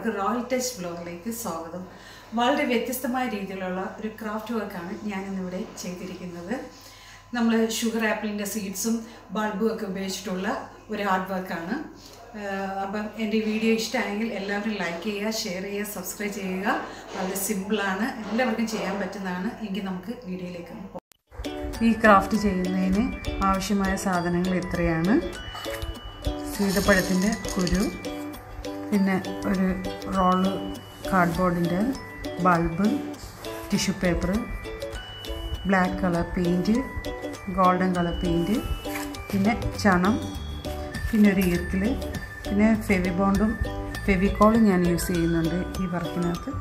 എല്ലാവർക്കും royal touch ബ്ലോഗിലേക്ക് സ്വാഗതം വളരെ വ്യത്യസ്തമായ രീതിയിലുള്ള ഒരു ക്രാഫ്റ്റ് വർക്കാണ് ഞാൻ ഇന്നിവിടെ ചെയ്തിരിക്കുന്നത് നമ്മൾ ഷുഗർ ആപ്പിളിൻ്റെ സീഡ്സും ബൾബും ഒക്കെ ഉപയോഗിച്ചിട്ടുള്ള ഒരു ആർട്ട് വർക്കാണ് അപ്പം എൻ്റെ ഈ വീഡിയോ ഇഷ്ടമായെങ്കിൽ എല്ലാവരും ലൈക്ക് ചെയ്യുക ഷെയർ ചെയ്യുക സബ്സ്ക്രൈബ് ചെയ്യുക വളരെ സിമ്പിളാണ് എല്ലാവർക്കും ചെയ്യാൻ പറ്റുന്നതാണ് എങ്കിൽ നമുക്ക് വീഡിയോയിലേക്ക് പോകാം ഈ ക്രാഫ്റ്റ് ചെയ്യുന്നതിന് ആവശ്യമായ സാധനങ്ങൾ ഇത്രയാണ് സീതപ്പഴത്തിൻ്റെ കുരു പിന്നെ ഒരു റോള് കാർഡ്ബോർഡിൻ്റെ bulb tissue paper black colour paint golden colour paint പിന്നെ ചണം പിന്നെ ഒരു ഈർക്കിൽ പിന്നെ ഫെവിബോണ്ടും ഫെവിക്കോളും ഞാൻ യൂസ് ചെയ്യുന്നുണ്ട് ഈ വർക്കിനകത്ത്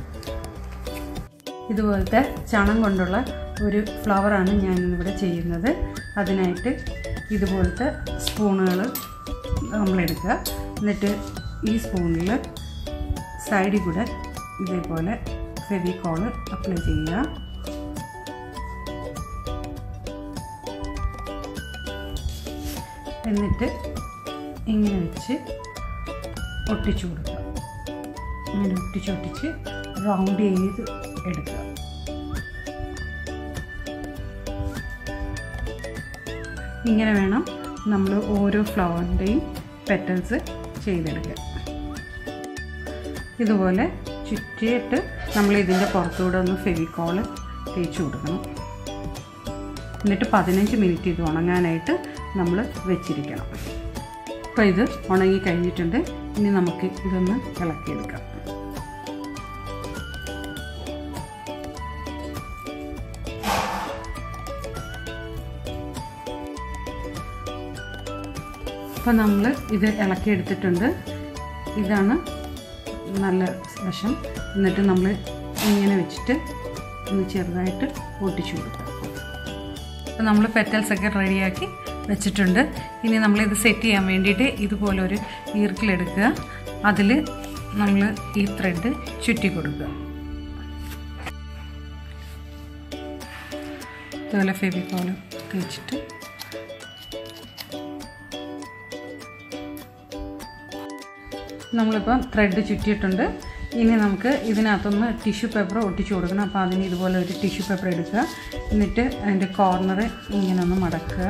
ഇതുപോലത്തെ ചണം കൊണ്ടുള്ള ഒരു ഫ്ലവറാണ് ഞാൻ ഇവിടെ ചെയ്യുന്നത് അതിനായിട്ട് ഇതുപോലത്തെ സ്പൂണുകൾ നമ്മളെടുക്കുക എന്നിട്ട് ഈ സ്പൂണിൽ സൈഡിൽ കൂടെ ഇതേപോലെ ഫെവിക്കോള് അപ്ലൈ ചെയ്യുക എന്നിട്ട് ഇങ്ങനെ വെച്ച് ഒട്ടിച്ചു കൊടുക്കുക ഇങ്ങനെ ഒട്ടിച്ച് ഒട്ടിച്ച് റൗണ്ട് ചെയ്ത് എടുക്കുക ഇങ്ങനെ വേണം നമ്മൾ ഓരോ ഫ്ലവറിൻ്റെയും പെറ്റൽസ് ചെയ്തെടുക്കുക ഇതുപോലെ ചുറ്റിയിട്ട് നമ്മൾ ഇതിൻ്റെ പുറത്തൂടെ ഒന്ന് ഫെവിക്കോള് തേച്ച് കൊടുക്കണം എന്നിട്ട് പതിനഞ്ച് മിനിറ്റ് ഇത് ഉണങ്ങാനായിട്ട് നമ്മൾ വെച്ചിരിക്കണം അപ്പോൾ ഇത് ഉണങ്ങി കഴിഞ്ഞിട്ടുണ്ട് ഇനി നമുക്ക് ഇതൊന്ന് ഇളക്കിയെടുക്കാം അപ്പോൾ നമ്മൾ ഇത് ഇളക്കിയെടുത്തിട്ടുണ്ട് ഇതാണ് നല്ല വശം എന്നിട്ട് നമ്മൾ ഇങ്ങനെ വെച്ചിട്ട് ഒന്ന് ചെറുതായിട്ട് ഒട്ടിച്ചു കൊടുക്കുക അപ്പോൾ നമ്മൾ പെറ്റൽസൊക്കെ റെഡിയാക്കി വെച്ചിട്ടുണ്ട് ഇനി നമ്മളിത് സെറ്റ് ചെയ്യാൻ വേണ്ടിയിട്ട് ഇതുപോലെ ഒരു ഈർക്കിലെടുക്കുക അതിൽ നമ്മൾ ഈ ത്രെഡ് ചുറ്റി കൊടുക്കുക ഇതുപോലെ ഫെവിക്കോൾ തേച്ചിട്ട് നമ്മളിപ്പം ത്രെഡ് ചുറ്റിയിട്ടുണ്ട് ഇനി നമുക്ക് ഇതിനകത്തൊന്ന് ടിഷ്യൂ പേപ്പർ ഒട്ടിച്ചു കൊടുക്കണം അപ്പോൾ അതിന് ഇതുപോലെ ഒരു ടിഷ്യൂ പേപ്പർ എടുക്കുക എന്നിട്ട് അതിൻ്റെ കോർണർ ഇങ്ങനെ ഒന്ന് മടക്കുക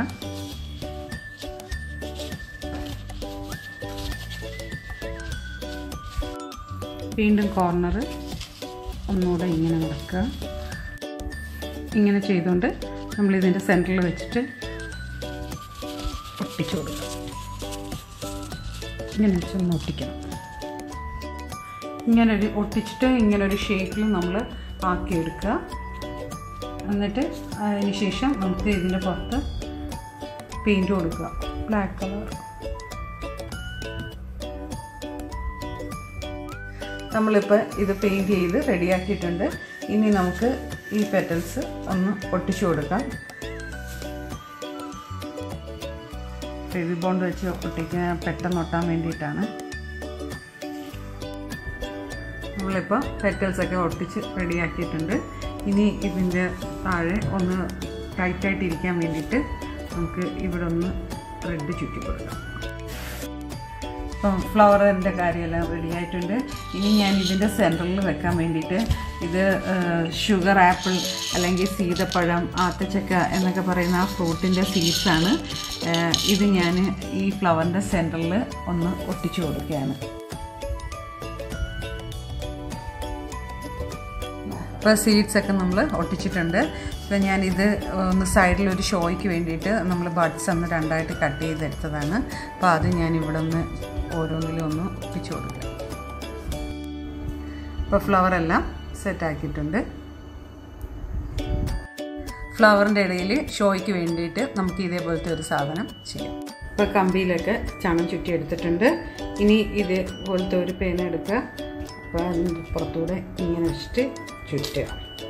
വീണ്ടും കോർണർ ഒന്നുകൂടെ ഇങ്ങനെ മടക്കുക ഇങ്ങനെ ചെയ്തുകൊണ്ട് നമ്മളിതിൻ്റെ സെൻറ്ററിൽ വെച്ചിട്ട് ഒട്ടിച്ചു കൊടുക്കുക ഇങ്ങനെ വെച്ചൊന്ന് ഒട്ടിക്കണം ഇങ്ങനെ ഒരു ഒട്ടിച്ചിട്ട് ഇങ്ങനെ ഒരു ഷേപ്പിൽ നമ്മൾ ആക്കിയെടുക്കുക എന്നിട്ട് അതിന് ശേഷം നമുക്ക് ഇതിൻ്റെ പുറത്ത് പെയിൻറ്റ് കൊടുക്കുക ബ്ലാക്ക് കളർ നമ്മളിപ്പോൾ ഇത് പെയിൻറ്റ് ചെയ്ത് റെഡിയാക്കിയിട്ടുണ്ട് ഇനി നമുക്ക് ഈ പെറ്റൽസ് ഒന്ന് ഒട്ടിച്ചു കൊടുക്കാം ഫെവി ബോണ്ട് വെച്ച് ഒട്ടിക്കാൻ പെട്ടെന്ന് ഒട്ടാൻ വേണ്ടിയിട്ടാണ് നമ്മളിപ്പോൾ പെറ്റൽസൊക്കെ ഒട്ടിച്ച് റെഡിയാക്കിയിട്ടുണ്ട് ഇനി ഇതിൻ്റെ താഴെ ഒന്ന് ടൈറ്റായിട്ട് ഇരിക്കാൻ വേണ്ടിയിട്ട് നമുക്ക് ഇവിടെ ഒന്ന് ത്രെഡ് ചുറ്റി കൊടുക്കാം ഇപ്പം ഫ്ലവറിൻ്റെ കാര്യമെല്ലാം റെഡി ആയിട്ടുണ്ട് ഇനി ഞാൻ ഇതിൻ്റെ സെൻറ്ററിൽ വെക്കാൻ വേണ്ടിയിട്ട് ഇത് ഷുഗർ ആപ്പിൾ അല്ലെങ്കിൽ സീതപ്പഴം ആത്തച്ചക്ക എന്നൊക്കെ പറയുന്ന ആ ഫ്രൂട്ടിൻ്റെ സീഡ്സാണ് ഇത് ഞാൻ ഈ ഫ്ലവറിൻ്റെ സെൻറ്ററിൽ ഒന്ന് ഒട്ടിച്ചു കൊടുക്കുകയാണ് ഇപ്പോൾ സീഡ്സ് ഒക്കെ നമ്മൾ ഒട്ടിച്ചിട്ടുണ്ട് ഇപ്പോൾ ഞാനിത് ഒന്ന് സൈഡിൽ ഒരു ഷോയ്ക്ക് വേണ്ടിയിട്ട് നമ്മൾ ബഡ്സ് ഒന്ന് രണ്ടായിട്ട് കട്ട് ചെയ്തെടുത്തതാണ് അപ്പോൾ അത് ഞാൻ ഇവിടെ ഒന്ന് ഓരോന്നിലും ഒന്ന് ഒട്ടിച്ചു കൊടുക്കുക ഇപ്പോൾ ഫ്ലവറെല്ലാം സെറ്റാക്കിയിട്ടുണ്ട് ഫ്ലവറിൻ്റെ ഇടയിൽ ഷോയ്ക്ക് വേണ്ടിയിട്ട് നമുക്ക് ഇതേപോലത്തെ ഒരു സാധനം ചെയ്യാം ഇപ്പോൾ കമ്പിയിലൊക്കെ ചണം ചുറ്റി എടുത്തിട്ടുണ്ട് ഇനി ഇതേപോലത്തെ ഒരു പേന എടുക്കുക അപ്പോൾ അതിൻ്റെ പുറത്തൂടെ ഇങ്ങനെ വെച്ചിട്ട് ചുറ്റുക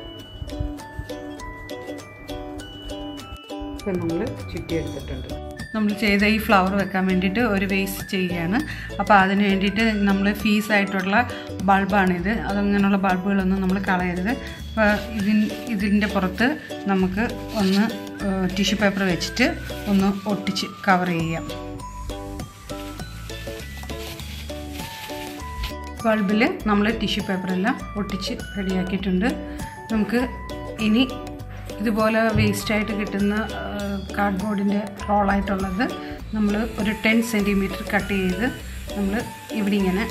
ഇപ്പം നമ്മൾ ചുറ്റിയെടുത്തിട്ടുണ്ട് നമ്മൾ ചെയ്ത ഈ ഫ്ലവർ വെക്കാൻ വേണ്ടിയിട്ട് ഒരു വേസ്റ്റ് ചെയ്യുകയാണ് അപ്പോൾ അതിന് വേണ്ടിയിട്ട് നമ്മൾ ഫീസായിട്ടുള്ള ബൾബാണിത് അതങ്ങനെയുള്ള ബൾബുകളൊന്നും നമ്മൾ കളയരുത് അപ്പോൾ ഇതിൻ ഇതിൻ്റെ പുറത്ത് നമുക്ക് ഒന്ന് ടിഷ്യൂ പേപ്പർ വെച്ചിട്ട് ഒന്ന് ഒട്ടിച്ച് കവർ ചെയ്യാം ബൾബിൽ നമ്മൾ ടിഷ്യൂ പേപ്പറെല്ലാം ഒട്ടിച്ച് റെഡിയാക്കിയിട്ടുണ്ട് നമുക്ക് ഇനി ഇതുപോലെ വേസ്റ്റായിട്ട് കിട്ടുന്ന കാർഡ്ബോർഡിൻ്റെ റോളായിട്ടുള്ളത് നമ്മൾ ഒരു ടെൻ സെൻറ്റിമീറ്റർ കട്ട് ചെയ്ത് നമ്മൾ ഇവിടെ ഇങ്ങനെ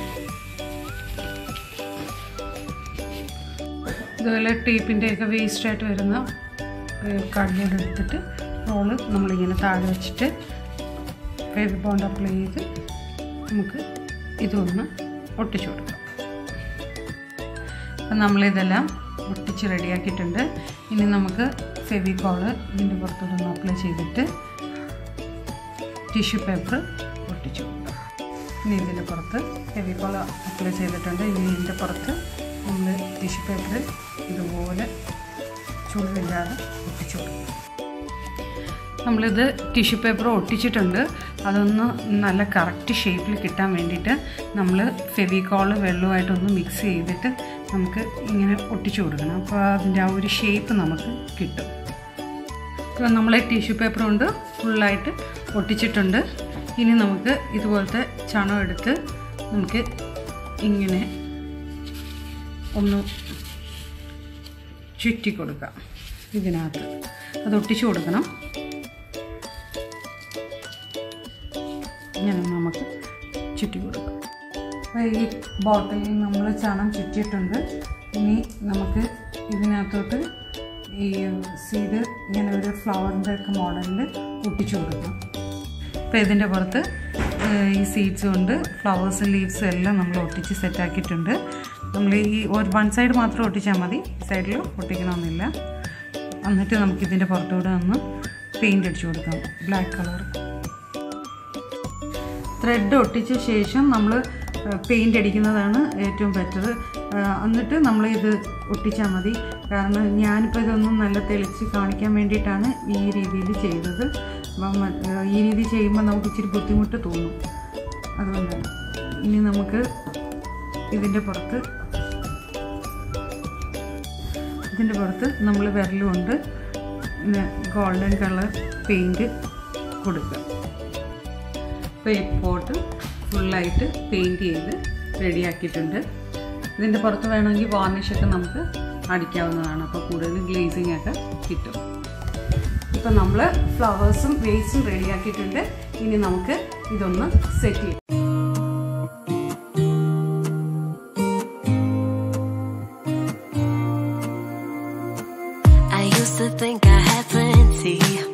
ഇതുപോലെ ടേപ്പിൻ്റെയൊക്കെ വേസ്റ്റായിട്ട് വരുന്ന കാർഡ്ബോർഡ് എടുത്തിട്ട് റോള് നമ്മളിങ്ങനെ താഴെ വെച്ചിട്ട് ഫേവർ ബോണ്ട് അപ്ലൈ ചെയ്ത് നമുക്ക് ഇതൊന്ന് ഒട്ടിച്ചു കൊടുക്കാം അപ്പം നമ്മളിതെല്ലാം ഒട്ടിച്ച് റെഡിയാക്കിയിട്ടുണ്ട് ഇനി നമുക്ക് ഫെവിക്കോള് ഇതിൻ്റെ പുറത്തോട്ട് ഒന്ന് അപ്ലൈ ചെയ്തിട്ട് ടിഷ്യൂ പേപ്പർ ഒട്ടിച്ചു കൊടുക്കാം ഇനി ഇതിൻ്റെ പുറത്ത് ഫെവിക്കോൾ അപ്ലൈ ചെയ്തിട്ടുണ്ട് ഇനി ഇതിൻ്റെ പുറത്ത് നമ്മൾ ടിഷ്യൂ പേപ്പർ ഇതുപോലെ ചുളിവില്ലാതെ ഒട്ടിച്ചു കൊടുക്കും നമ്മളിത് ടിഷ്യൂ പേപ്പർ ഒട്ടിച്ചിട്ടുണ്ട് അതൊന്ന് നല്ല കറക്റ്റ് ഷേപ്പിൽ കിട്ടാൻ വേണ്ടിയിട്ട് നമ്മൾ ഫെവിക്കോള് വെള്ളമായിട്ടൊന്ന് മിക്സ് ചെയ്തിട്ട് നമുക്ക് ഇങ്ങനെ ഒട്ടിച്ചു കൊടുക്കണം അപ്പോൾ അതിൻ്റെ ആ ഒരു ഷേപ്പ് നമുക്ക് കിട്ടും ഇപ്പോൾ നമ്മൾ ടിഷ്യൂ പേപ്പർ കൊണ്ട് ഫുള്ളായിട്ട് ഒട്ടിച്ചിട്ടുണ്ട് ഇനി നമുക്ക് ഇതുപോലത്തെ ചണം എടുത്ത് നമുക്ക് ഇങ്ങനെ ഒന്ന് ചുറ്റി കൊടുക്കാം ഇതിനകത്ത് അത് ഒട്ടിച്ചു കൊടുക്കണം ഇങ്ങനെ നമുക്ക് ചുറ്റി കൊടുക്കാം അപ്പോൾ ഈ ബോട്ടിലിൽ നമ്മൾ ചണം ചുറ്റിയിട്ടുണ്ട് ഇനി നമുക്ക് ഇതിനകത്തോട്ട് ഈ സീഡ് ഇങ്ങനെ ഒരു ഫ്ലവറിൻ്റെ ഒക്കെ മോഡലിൽ ഒട്ടിച്ചു കൊടുക്കാം അപ്പോൾ ഇതിൻ്റെ പുറത്ത് ഈ സീഡ്സ് കൊണ്ട് ഫ്ലവേഴ്സും ലീവ്സും എല്ലാം നമ്മൾ ഒട്ടിച്ച് സെറ്റാക്കിയിട്ടുണ്ട് നമ്മൾ ഈ ഒരു വൺ സൈഡ് മാത്രം ഒട്ടിച്ചാൽ മതി ഈ സൈഡിൽ ഒട്ടിക്കണമെന്നില്ല എന്നിട്ട് നമുക്കിതിൻ്റെ പുറത്തൂടെ ഒന്ന് പെയിൻ്റ് അടിച്ചു കൊടുക്കാം ബ്ലാക്ക് കളർ ത്രെഡ് ഒട്ടിച്ച ശേഷം നമ്മൾ പെയിൻ്റ് അടിക്കുന്നതാണ് ഏറ്റവും ബെറ്റർ എന്നിട്ട് നമ്മൾ ഇത് ഒട്ടിച്ചാൽ മതി കാരണം ഞാനിപ്പോൾ ഇതൊന്നും നല്ല തെളിച്ച് കാണിക്കാൻ വേണ്ടിയിട്ടാണ് ഈ രീതിയിൽ ചെയ്തത് അപ്പം ഈ രീതി ചെയ്യുമ്പോൾ നമുക്ക് ഇച്ചിരി ബുദ്ധിമുട്ട് തോന്നും അതുകൊണ്ടാണ് ഇനി നമുക്ക് ഇതിൻ്റെ പുറത്ത് ഇതിൻ്റെ പുറത്ത് നമ്മൾ വിരലുകൊണ്ട് ഗോൾഡൻ കളർ പെയിൻറ്റ് കൊടുക്കുക അപ്പോൾ ഈ പോട്ട് ഫുള്ളായിട്ട് പെയിൻറ്റ് ചെയ്ത് റെഡിയാക്കിയിട്ടുണ്ട് ഇതിൻ്റെ പുറത്ത് വേണമെങ്കിൽ വാർണിഷൊക്കെ നമുക്ക് അടിക്കാവുന്നതാണ് അപ്പോൾ കൂടുതൽ ഗ്ലേസിങ് ഒക്കെ കിട്ടും ഇപ്പം നമ്മൾ ഫ്ലവേഴ്സും വേസും റെഡിയാക്കിയിട്ടുണ്ട് ഇനി നമുക്ക് ഇതൊന്ന് സെറ്റ് ചെയ്യാം I used to think I had plenty.